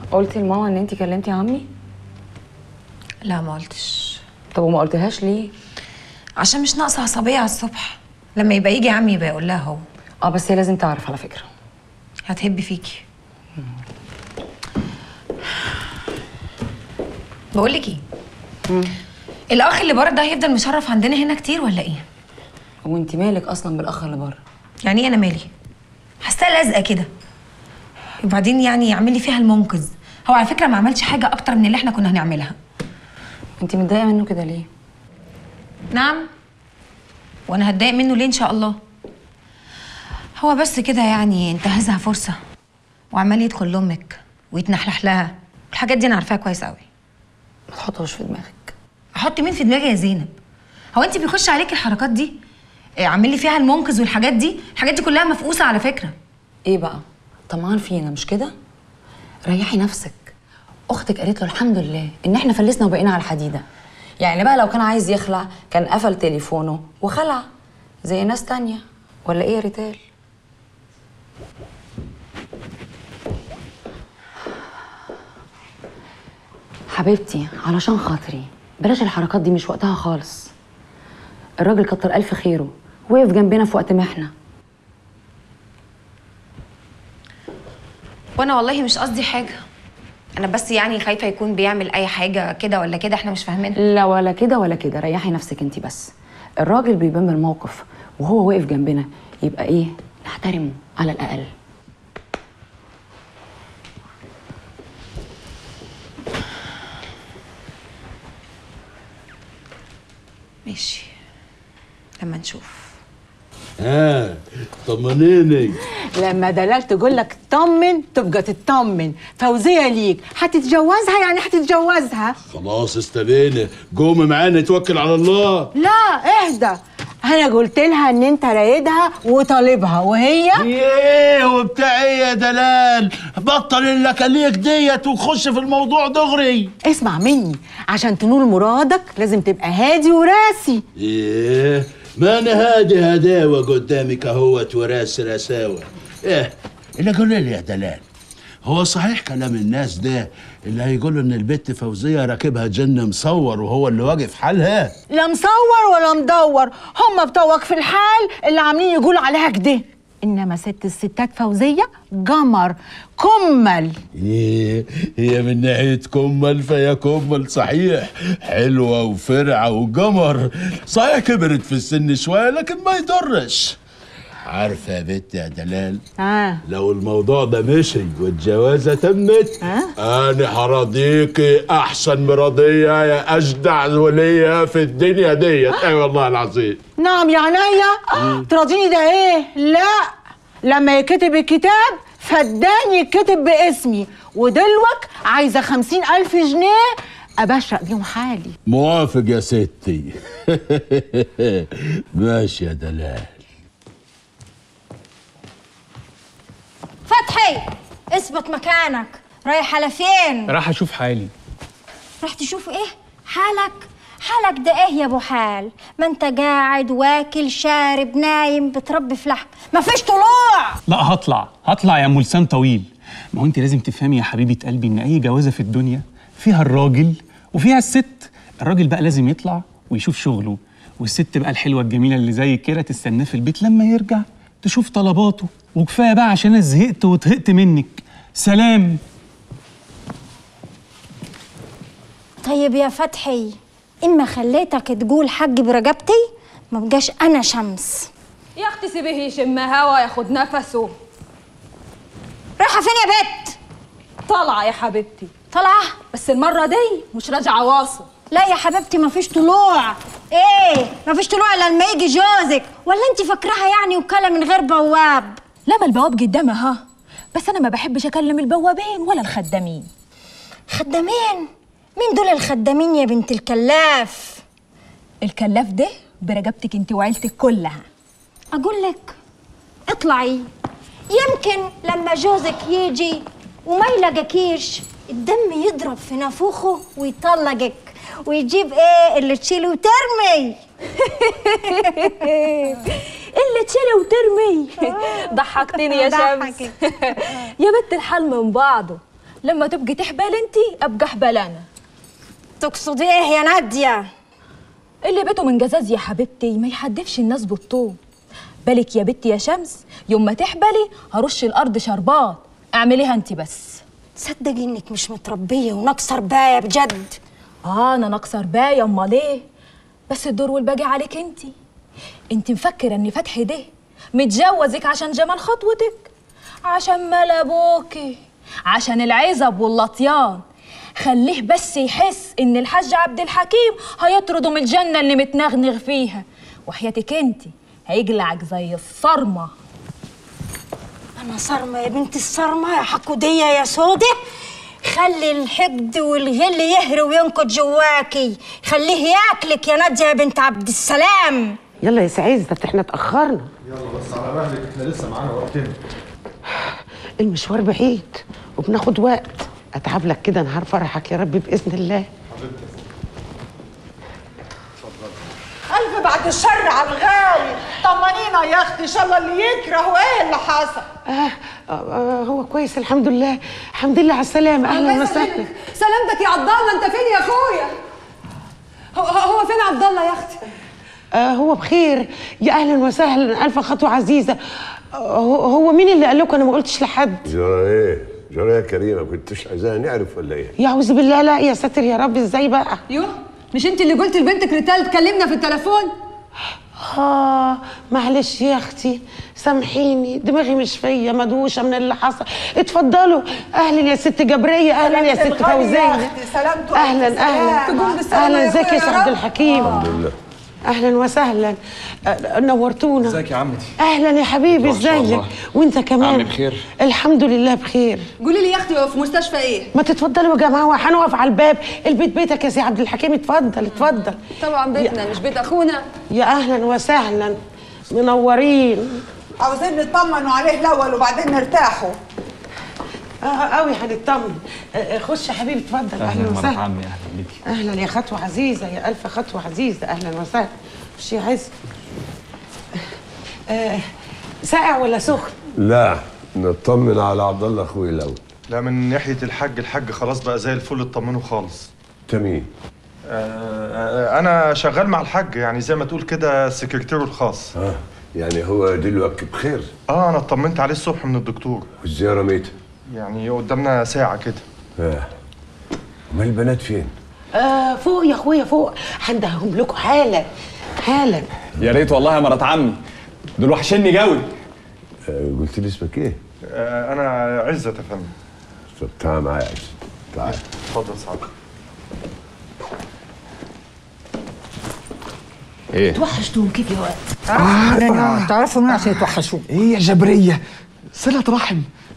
قلتي لماما ان انت كلمتي عمي لا ما قلتش طب وما قلتهاش ليه عشان مش ناقصه عصبيه على الصبح لما يبقى يجي عمي يبقى يقول لها هو اه بس هي لازم تعرف على فكره هتهب فيكي بقول لك ايه الاخ اللي بره ده هيفضل مشرف عندنا هنا كتير ولا ايه وانت مالك اصلا بالاخ اللي بره يعني ايه انا مالي حاساه لازقه كده وبعدين يعني يعمل لي فيها المنقذ هو على فكره ما عملش حاجه اكتر من اللي احنا كنا هنعملها انت متضايقه منه كده ليه نعم وانا هتضايق منه ليه ان شاء الله هو بس كده يعني انتهزها فرصه وعمال يدخل لامك ويتنحلح لها الحاجات دي انا عارفاها كويس قوي ما تحطهاش في دماغك احط مين في دماغي يا زينب هو انت بيخش عليكي الحركات دي إيه، عامل لي فيها المنقذ والحاجات دي الحاجات دي كلها مفقوسه على فكره ايه بقى طمعان فينا مش كده ريحي نفسك اختك قالت له الحمد لله ان احنا فلسنا وبقينا على الحديده يعني بقى لو كان عايز يخلع كان قفل تليفونه وخلع زي ناس تانية ولا ايه يا ريتال حبيبتي علشان خاطري بلاش الحركات دي مش وقتها خالص الراجل كتر الف خيره وقف جنبنا في وقت محنه وانا والله مش قصدي حاجه انا بس يعني خايفه يكون بيعمل اي حاجه كده ولا كده احنا مش فاهمينها لا ولا كده ولا كده ريحي نفسك انت بس الراجل بيبان من الموقف وهو واقف جنبنا يبقى ايه نحترمه على الاقل ماشي لما نشوف ها طمنيني لما دلال تقول لك طمن تبقى تطمن فوزيه ليك هتتجوزها يعني هتتجوزها خلاص استبينا قومي معانا نتوكل على الله لا اهدى انا قلت لها ان انت رايدها وطالبها وهي ايه وبتاع ايه يا دلال بطل اللكاليك ديت وخش في الموضوع دغري اسمع مني عشان تنول مرادك لازم تبقى هادي وراسي ايه ما انا هادي هداوة قدامك اهوت وراس رساوة ايه اللي قولي لي يا دلال هو صحيح كلام الناس ده اللي هيقولوا ان البت فوزية راكبها جن مصور وهو اللي واقف حالها لا مصور ولا مدور هم بتوعك في الحال اللي عاملين يقولوا عليها كده انما ست الستات فوزيه قمر كمل ايه هي من ناحية كمل فهي كمل صحيح حلوة وفرعة وقمر صحيح كبرت في السن شوية لكن ما يضرش عارفة يا بنت يا دلال اه لو الموضوع ده مشي والجوازة تمت ها؟ أنا هراضيكي أحسن مرضية يا أجدع ولية في الدنيا ديت أي والله العظيم نعم يا عينيا تراضيني ده ايه لا لما يكتب الكتاب فداني يتكتب باسمي ودلوك عايزه خمسين ألف جنيه أبشرق بيهم حالي موافق يا ستي ماشي يا دلال فتحي اثبت مكانك رايح على فين راح اشوف حالي راح تشوف ايه حالك حالك ده ايه يا ابو حال ما انت قاعد واكل شارب نايم بتربي في لحم ما فيش طلوع لا هطلع هطلع يا ام لسان طويل ما هو انت لازم تفهمي يا حبيبه قلبي ان اي جوازه في الدنيا فيها الراجل وفيها الست الراجل بقى لازم يطلع ويشوف شغله والست بقى الحلوه الجميله اللي زي كده تستناه في البيت لما يرجع تشوف طلباته وكفايه بقى عشان انا زهقت وطهقت منك سلام طيب يا فتحي اما خليتك تقول حق برقبتي ما بقاش انا شمس يا اختي سيبيه يشم هوا ياخد نفسه رايحه فين يا بت طالعه يا حبيبتي طالعه بس المره دي مش راجعه واصل لا يا حبيبتي ما فيش طلوع ايه ما فيش طلوع الا لما يجي جوزك ولا انت فاكراها يعني وكاله من غير بواب لا ما البواب قدامها ها بس انا ما بحبش اكلم البوابين ولا الخدامين خدامين مين دول الخدامين يا بنت الكلاف الكلاف ده برقبتك انت وعيلتك كلها اقول لك اطلعي يمكن لما جوزك يجي وما يلاقيكيش الدم يضرب في نافوخه ويطلقك ويجيب ايه اللي تشيلي وترمي اللي تشيلي وترمي ضحكتني يا شمس ضحكك. يا بنت الحال من بعضه لما تبقي تحبل انتي ابقى احبل انا تقصدي ايه يا ناديه اللي بيته من جزاز يا حبيبتي ما يحدفش الناس بالطوب بالك يا بنتي يا شمس يوم ما تحبلي هرش الارض شربات اعمليها انتي بس تصدقي انك مش متربيه وناقصه ربايه بجد اه انا ناقصه ربايه امال ايه بس الدور والباقي عليك انتي انتي مفكره ان فتحي ده متجوزك عشان جمال خطوتك عشان مال ابوكي عشان العزب واللطيان خليه بس يحس ان الحاج عبد الحكيم هيطرده من الجنه اللي متنغنغ فيها وحياتك انتي هيجلعك زي الصرمه انا صرمه يا بنت الصرمه يا حقوديه يا سوده خلي الحقد والغل يهري وينكت جواكي خليه ياكلك يا ناديه يا بنت عبد السلام يلا يا سعيد احنا اتأخرنا يلا بس على مهلك احنا لسه معانا وقتنا المشوار بعيد وبناخد وقت اتعب لك كده نهار فرحك يا رب بإذن الله ألف بعد الشر على الغالي طمنينا يا أختي إن شاء الله اللي يكره وإيه اللي حصل آه, آه, آه هو كويس الحمد لله الحمد لله على السلامة أهلا وسهلا سلامتك يا عبد الله انت فين يا اخويا هو, هو فين عبد الله يا اختي آه هو بخير يا أهلا وسهلا ألف خطوة عزيزة آه هو هو مين اللي قال لكم أنا ما قلتش لحد جرى ايه؟ جرى يا كريمه كنتش عايزاها نعرف ولا ايه؟ يعوذ بالله لا يا ساتر يا رب ازاي بقى يوه مش انت اللي قلت لبنتك ريتال تكلمنا في التليفون آه معلش يا أختي سامحيني دماغي مش فيا مدوشة من اللي حصل اتفضلوا أهلا يا ست جبرية أهلا يا ست الغالي يا فوزية أختي، سلامته أهلا ألف أهلا تقوم بالسلامة أهلا يا ازيك يا أخويا ست يا عبد رب. الحكيم الحمد لله أهلا وسهلا آه، نورتونا ازيك يا عمتي أهلا يا حبيبي ما شاء ازيك الله. وأنت كمان عمي بخير؟ الحمد لله بخير قولي لي يا اختي هو في مستشفى ايه ما تتفضلوا يا جماعة هنقف على الباب البيت بيتك يا سي عبد الحكيم اتفضل اتفضل طبعا بيتنا مش بيت اخونا يا أهلا وسهلا منورين عاوزين نطمنوا عليه الأول وبعدين نرتاحوا اه قوي هنطمن آه، آه، خش يا حبيبي اتفضل اهلا وسهلا عمي اهلا بيكي اهلا يا خطوه عزيزه يا الف خطوه عزيزه اهلا وسهلا خش يا عز آه ساقع ولا سخن لا نطمن على عبد الله اخوي الاول لا من ناحيه الحاج الحاج خلاص بقى زي الفل اطمنوا خالص تمين آه آه، انا شغال مع الحاج يعني زي ما تقول كده سكرتيره الخاص اه يعني هو دلوقتي بخير اه انا اطمنت عليه الصبح من الدكتور والزياره ميته يعني قدامنا ساعه كده اه امال البنات فين؟ آه فوق يا اخويا فوق هندههم لكم حالا حالا يا ريت والله يا مرات عمي دول وحشني جوي آه قلت لي اسمك ايه؟ آه انا عزت يا فندم طب تعال معايا يا عزيز. تعال اتفضل سعادتك ايه توحشتهم كيف يا وقت تعرفوا مين عشان يتوحشوا ايه يا جبريه صله رحم